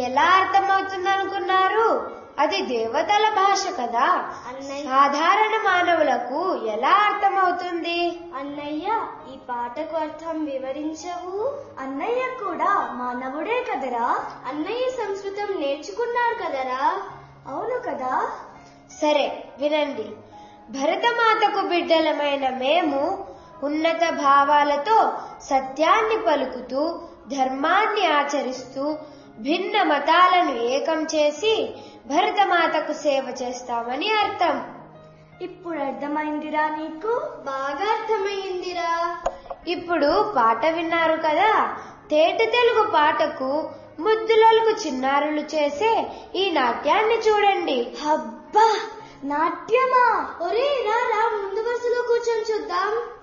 ఎలా అర్థమవుతుంది అనుకున్నారు అది దేవతల భాష కదా అన్నయ్య సాధారణ మానవులకు ఎలా అర్థమవుతుంది అన్నయ్య ఈ పాటకు అర్థం వివరించవు అన్నయ్య కూడా మానవుడే కదరా అన్నయ్య సంస్కృతం నేర్చుకున్నాడు కదరా అవును కదా సరే వినండి భరతమాతకు బిడ్డలమైన మేము ఉన్నత భావాలతో సత్యాన్ని పలుకుతూ ధర్మాన్ని ఆచరిస్తూ భిన్న మతాలను ఏకం చేసి భరతమాతకు సేవ చేస్తామని అర్థం ఇప్పుడు అర్థమైందిరా నీకు బాగా అర్థమయ్యిందిరా ఇప్పుడు పాట విన్నారు కదా తేట తెలుగు పాటకు ముద్దులకు చిన్నారులు చేసే ఈ నాట్యాన్ని చూడండి అబ్బా నాట్యమా ఒరే రా రా ముందు వరుసలో కూర్చొని చూద్దాం